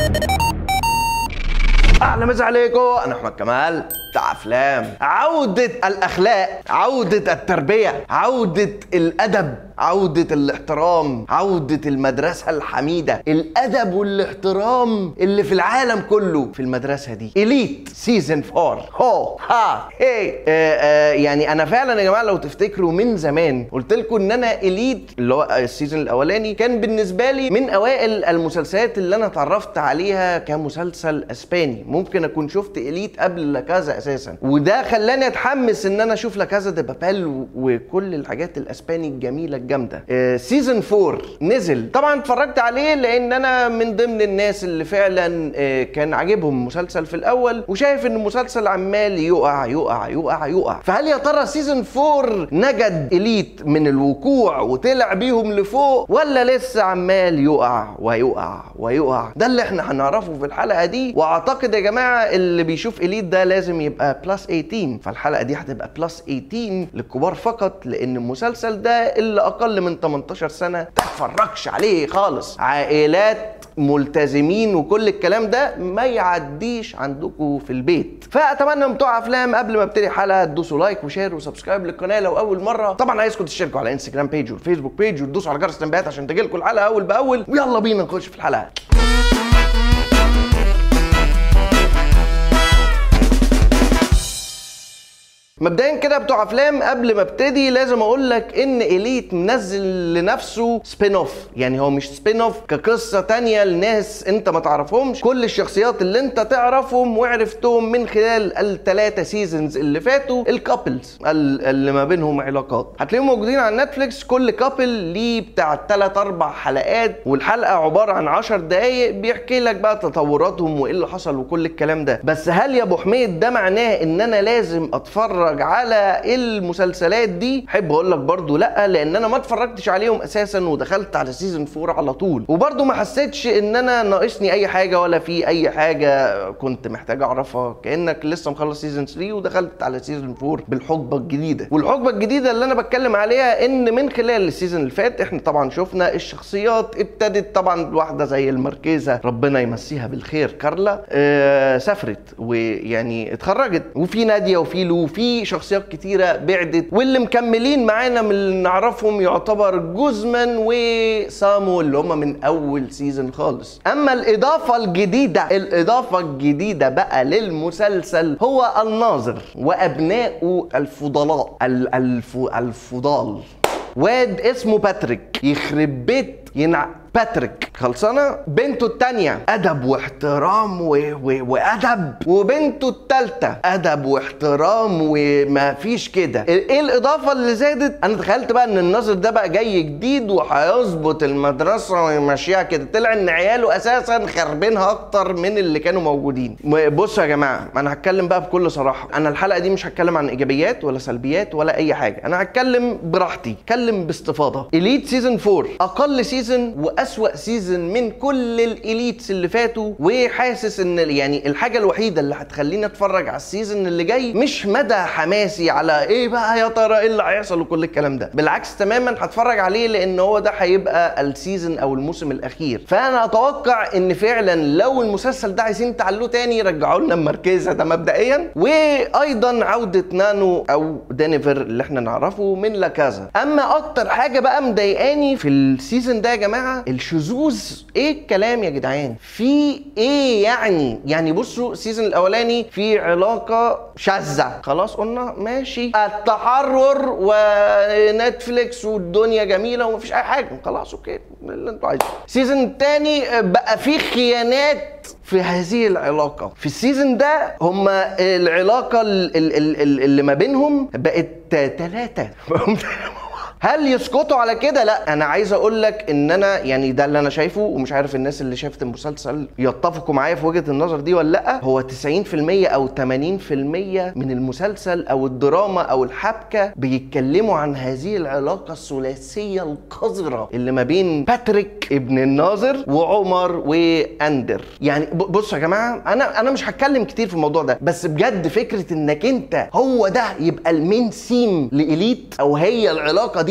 اهلا مسا عليكم انا احمد كمال بتاع افلام عودة الاخلاق عودة التربية عودة الادب عودة الاحترام عودة المدرسة الحميدة الادب والاحترام اللي في العالم كله في المدرسة دي اليت سيزون 4 هو ها هي آه آه يعني انا فعلا يا جماعة لو تفتكروا من زمان قلت لكم ان انا اليت اللي هو السيزون الاولاني كان بالنسبة لي من اوائل المسلسلات اللي انا اتعرفت عليها كمسلسل اسباني ممكن اكون شفت اليت قبل لاكازا اساسا وده خلاني اتحمس ان انا اشوف لاكازا دي بابيل و- وكل الحاجات الاسباني الجميله الجامده آه سيزون 4 نزل طبعا اتفرجت عليه لان انا من ضمن الناس اللي فعلا آه كان عاجبهم المسلسل في الاول وشايف ان المسلسل عمال يقع يقع يقع يقع فهل يا ترى سيزون 4 نجد اليت من الوقوع وطلع بيهم لفوق ولا لسه عمال يقع ويقع ويقع ده اللي احنا هنعرفه في الحلقه دي واعتقد يا جماعه اللي بيشوف اليت ده لازم يبقى بلس 18 فالحلقه دي هتبقى بلس 18 للكبار فقط لان المسلسل ده اللي اقل من 18 سنه تتفرجش عليه خالص عائلات ملتزمين وكل الكلام ده ما يعديش عندكم في البيت فاتمنى من بتوع افلام قبل ما ابتدي الحلقه تدوسوا لايك وشير وسبسكرايب للقناه لو اول مره طبعا عايزكم تشتركوا على انستجرام بيج والفيسبوك بيج وتدوسوا على جرس التنبيهات عشان تجيلكم الحلقه اول باول ويلا بينا نخش في الحلقه مبدئيا كده بتوع افلام قبل ما ابتدي لازم اقول لك ان اليت منزل لنفسه سبين اوف يعني هو مش سبين اوف كقصه تانية لناس انت ما تعرفهمش كل الشخصيات اللي انت تعرفهم وعرفتهم من خلال الثلاثه سيزونز اللي فاتوا الكابلز اللي ما بينهم علاقات هتلاقيهم موجودين على نتفليكس كل كابل ليه بتاع 3 4 حلقات والحلقه عباره عن 10 دقائق بيحكي لك بقى تطوراتهم وايه اللي حصل وكل الكلام ده بس هل يا ابو حميد ده معناه ان انا لازم اتفرج على المسلسلات دي احب اقول لك برضو لا لان انا ما اتفرجتش عليهم اساسا ودخلت على سيزون 4 على طول وبرضو ما حسيتش ان انا ناقصني اي حاجه ولا في اي حاجه كنت محتاج اعرفها كانك لسه مخلص سيزون 3 ودخلت على سيزون 4 بالحقبه الجديده والحقبه الجديده اللي انا بتكلم عليها ان من خلال السيزون اللي فات احنا طبعا شفنا الشخصيات ابتدت طبعا واحده زي المركزه ربنا يمسيها بالخير كارلا آه سافرت ويعني اتخرجت وفي ناديه وفي لو وفي شخصيات كتيره بعدت واللي مكملين معانا من اللي نعرفهم يعتبر جوزمان وسامو اللي هم من اول سيزون خالص اما الاضافه الجديده الاضافه الجديده بقى للمسلسل هو الناظر وابنائه الفضلاء ال- الف الفضال واد اسمه باتريك يخرب بيت ينع باتريك خلصانه بنته التانية ادب واحترام و... و... وادب وبنته التالتة ادب واحترام وما فيش كده ايه الاضافه اللي زادت انا تخيلت بقى ان الناظر ده بقى جاي جديد وهيظبط المدرسه ويمشيها كده طلع ان عياله اساسا خربينها اكتر من اللي كانوا موجودين م- بصوا يا جماعه انا هتكلم بقى بكل صراحه انا الحلقه دي مش هتكلم عن ايجابيات ولا سلبيات ولا اي حاجه انا هتكلم براحتي اتكلم باستفاضه اليت سيزون 4 اقل سيزون واسوا سيزون من كل الاليتس اللي فاتوا وحاسس ان يعني الحاجه الوحيده اللي هتخليني اتفرج على السيزون اللي جاي مش مدى حماسي على ايه بقى يا ترى ايه اللي هيحصل وكل الكلام ده بالعكس تماما هتفرج عليه لان هو ده هيبقى السيزون او الموسم الاخير فانا اتوقع ان فعلا لو المسلسل ده عايزين تعلوه تاني رجعوا لنا المركزه ده مبدئيا وايضا عوده نانو او دينيفر اللي احنا نعرفه من لاكازا اما اكتر حاجه بقى مضايقاني في السيزون ده يا جماعه الشذوذ ايه الكلام يا جدعان في ايه يعني يعني بصوا السيزون الاولاني في علاقه شاذه خلاص قلنا ماشي التحرر ونتفليكس والدنيا جميله ومفيش اي حاجه خلاص اوكي اللي انتوا عايزينه السيزون الثاني بقى فيه خيانات في هذه العلاقة في السيزون ده هما العلاقة ال- ال- ال- ال- اللي ما بينهم بقت ثلاثة هل يسكتوا على كده لا انا عايز اقول لك ان انا يعني ده اللي انا شايفه ومش عارف الناس اللي شافت المسلسل يتفقوا معايا في وجهه النظر دي ولا لا هو 90% او 80% من المسلسل او الدراما او الحبكه بيتكلموا عن هذه العلاقه الثلاثيه القذره اللي ما بين باتريك ابن الناظر وعمر واندر يعني ب- بصوا يا جماعه انا انا مش هتكلم كتير في الموضوع ده بس بجد فكره انك انت هو ده يبقى المين سيم لإليت او هي العلاقه دي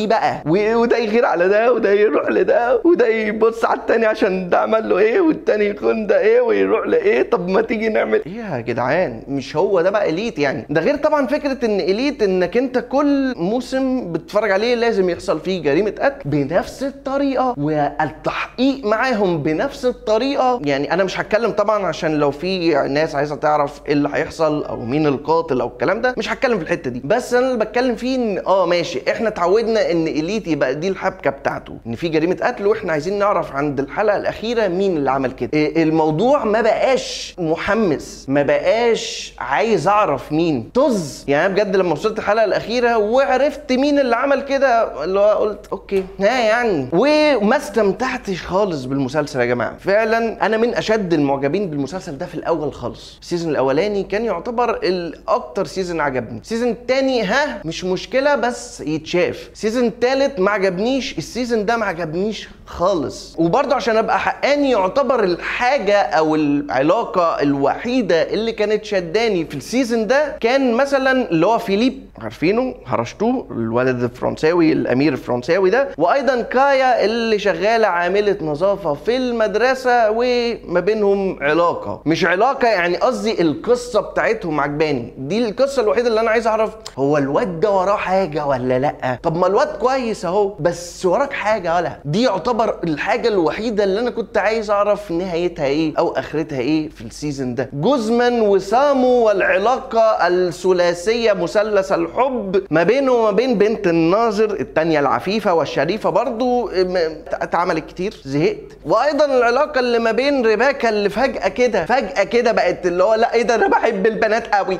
دي بقى و- وده يغير على ده وده يروح لده وده يبص على التاني عشان ده عمل له ايه والتاني يكون ده ايه ويروح لايه طب ما تيجي نعمل ايه يا جدعان مش هو ده بقى اليت يعني ده غير طبعا فكره ان اليت انك انت كل موسم بتتفرج عليه لازم يحصل فيه جريمه قتل بنفس الطريقه والتحقيق معاهم بنفس الطريقه يعني انا مش هتكلم طبعا عشان لو في ناس عايزه تعرف ايه اللي هيحصل او مين القاتل او الكلام ده مش هتكلم في الحته دي بس انا اللي بتكلم فيه ان اه ماشي احنا اتعودنا ان اليت يبقى دي الحبكه بتاعته ان في جريمه قتل واحنا عايزين نعرف عند الحلقه الاخيره مين اللي عمل كده إيه الموضوع ما بقاش محمس ما بقاش عايز اعرف مين طز يعني أنا بجد لما وصلت الحلقه الاخيره وعرفت مين اللي عمل كده اللي هو قلت اوكي ها يعني وما استمتعتش خالص بالمسلسل يا جماعه فعلا انا من اشد المعجبين بالمسلسل ده في الاول خالص السيزون الاولاني كان يعتبر الاكتر سيزون عجبني السيزون الثاني ها مش مشكله بس يتشاف السيزون الثالث ما عجبنيش السيزون ده ما عجبنيش خالص وبرضه عشان ابقى حقاني يعتبر الحاجه او العلاقه الوحيده اللي كانت شداني في السيزون ده كان مثلا اللي هو فيليب عارفينه هرشتوه الولد الفرنساوي الامير الفرنساوي ده وايضا كايا اللي شغاله عامله نظافه في المدرسه وما بينهم علاقه مش علاقه يعني قصدي القصه بتاعتهم عجباني دي القصه الوحيده اللي انا عايز اعرف هو الواد ده وراه حاجه ولا لا طب ما الواد كويس اهو بس وراك حاجه ولا دي يعتبر الحاجه الوحيده اللي انا كنت عايز اعرف نهايتها ايه او اخرتها ايه في السيزون ده جوزمان وسامو والعلاقه الثلاثيه مثلث الحب ما بينه وما بين بنت الناظر التانية العفيفه والشريفه برضو م- اتعملت كتير زهقت وايضا العلاقه اللي ما بين ريباكا اللي فجاه كده فجاه كده بقت اللي هو لا ايه ده انا بحب البنات قوي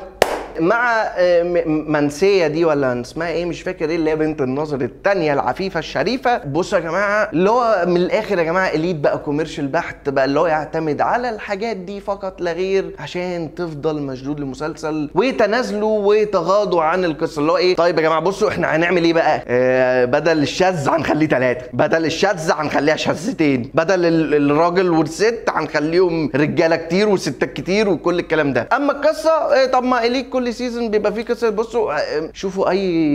مع آه، م- منسيه دي ولا اسمها ايه مش فاكر ايه اللي هي بنت الناظر التانية العفيفه الشريفه بصوا يا جماعه اللي هو من الاخر يا جماعه اليت بقى كوميرشال بحت بقى اللي هو يعتمد على الحاجات دي فقط لا غير عشان تفضل مشدود للمسلسل وتنازلوا وتغاضوا عن القصه اللي هو ايه طيب يا جماعه بصوا احنا هنعمل ايه بقى آه بدل الشاذ هنخليه ثلاثه بدل الشاذ هنخليها شاذتين بدل ال- الراجل والست هنخليهم رجاله كتير وستات كتير وكل الكلام ده اما القصه آه، طب ما اليت كل سيزون بيبقى فيه قصه بصوا آه، شوفوا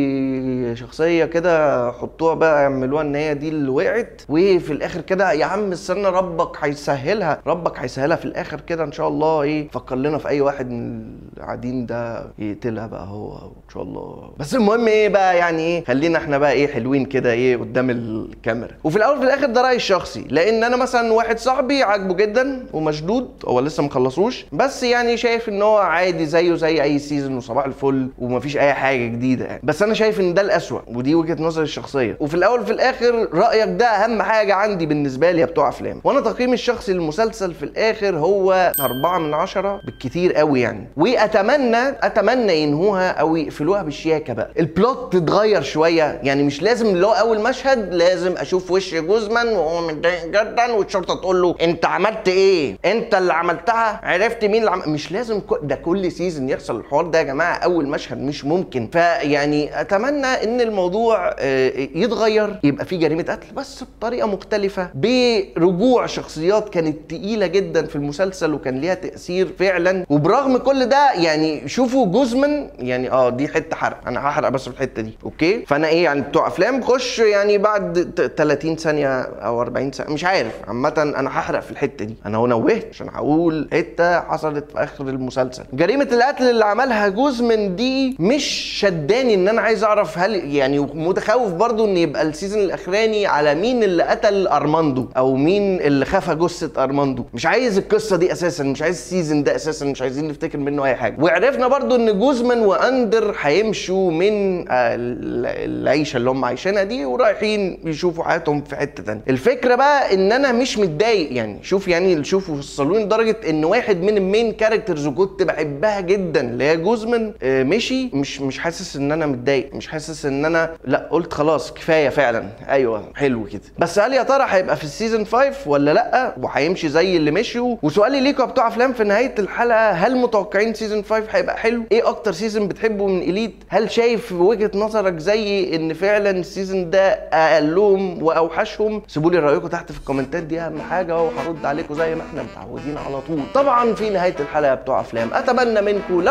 اي شخصيه كده حطوها بقى اعملوها ان هي دي اللي وقعت وفي الاخر كده يا عم استنى ربك هيسهلها ربك هيسهلها في الاخر كده ان شاء الله ايه فكر لنا في اي واحد من القاعدين ده يقتلها بقى هو ان شاء الله بس المهم ايه بقى يعني ايه خلينا احنا بقى ايه حلوين كده ايه قدام الكاميرا وفي الاول وفي الاخر ده رايي الشخصي لان انا مثلا واحد صاحبي عاجبه جدا ومشدود هو لسه مخلصوش بس يعني شايف ان هو عادي زيه زي اي سيزون وصباح الفل ومفيش اي حاجه جديده يعني بس انا شايف ان ده الاسوأ ودي وجهه نظري الشخصيه وفي الاول وفي الاخر رايك ده اهم حاجه عندي بالنسبه لي يا بتوع افلام وانا تقييمي الشخصي للمسلسل في الاخر هو أربعة من عشرة بالكتير قوي يعني واتمنى اتمنى ينهوها او يقفلوها بالشياكه بقى البلوت تتغير شويه يعني مش لازم اللي هو اول مشهد لازم اشوف وش جوزمان وهو متضايق جدا والشرطه تقول له انت عملت ايه انت اللي عملتها عرفت مين اللي عم... مش لازم ك... ده كل سيزون يحصل الحوار ده يا جماعه اول مشهد مش ممكن فيعني اتمنى ان الموضوع آه، يتغير يبقى في جريمه قتل بس بطريقه مختلفه برجوع شخصيات كانت تقيله جدا في المسلسل وكان ليها تاثير فعلا وبرغم كل ده يعني شوفوا جوزمان يعني اه دي حته حرق انا هحرق بس في الحته دي اوكي فانا ايه يعني بتوع افلام خش يعني بعد ت- 30 ثانيه او 40 ثانيه مش عارف عامه انا هحرق في الحته دي انا هو نوهت عشان هقول حته حصلت في اخر المسلسل جريمه القتل اللي عملها جوزمان دي مش شداني ان انا عايز اعرف هل يعني متخوف برضو ان يبقى السيزون الاخراني على مين اللي قتل ارماندو او مين اللي خفى جثه ارماندو مش عايز القصه دي اساسا مش عايز السيزون ده اساسا مش عايزين نفتكر منه اي حاجه وعرفنا برضو ان جوزمان واندر هيمشوا من آه، ال- العيشه اللي هم عايشينها دي ورايحين يشوفوا حياتهم في حته تانية الفكره بقى ان انا مش متضايق يعني شوف يعني شوفوا وصلوني لدرجه ان واحد من المين كاركترز وكنت بحبها جدا اللي هي جوزمان آه، مشي مش مش حاسس ان انا متضايق مش حاسس ان انا لا قلت خلاص كفايه فعلا ايوه حلو كده بس هل يا ترى هيبقى في السيزون 5 ولا لا وهيمشي زي اللي مشيوا وسؤالي ليكم يا بتوع افلام في نهايه الحلقه هل متوقعين سيزون 5 هيبقى حلو ايه اكتر سيزون بتحبه من اليت هل شايف في وجهه نظرك زي ان فعلا السيزون ده اقلهم واوحشهم سيبوا لي رايكم تحت في الكومنتات دي اهم حاجه وهرد عليكم زي ما احنا متعودين على طول طبعا في نهايه الحلقه يا بتوع افلام اتمنى منكم لو عجبتكم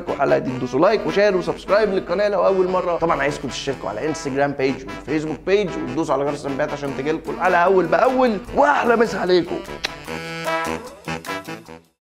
عجبتكم الحلقه دي تدوسوا لايك وشير وسبسكرايب للقناه لو اول مره طبعا عايزكم تشتركوا على انستجرام بيج وفيسبوك بيج وتدوسوا على جرس التنبيهات عشان تجيلكم الحلقه اول باول واحلى مسا عليكم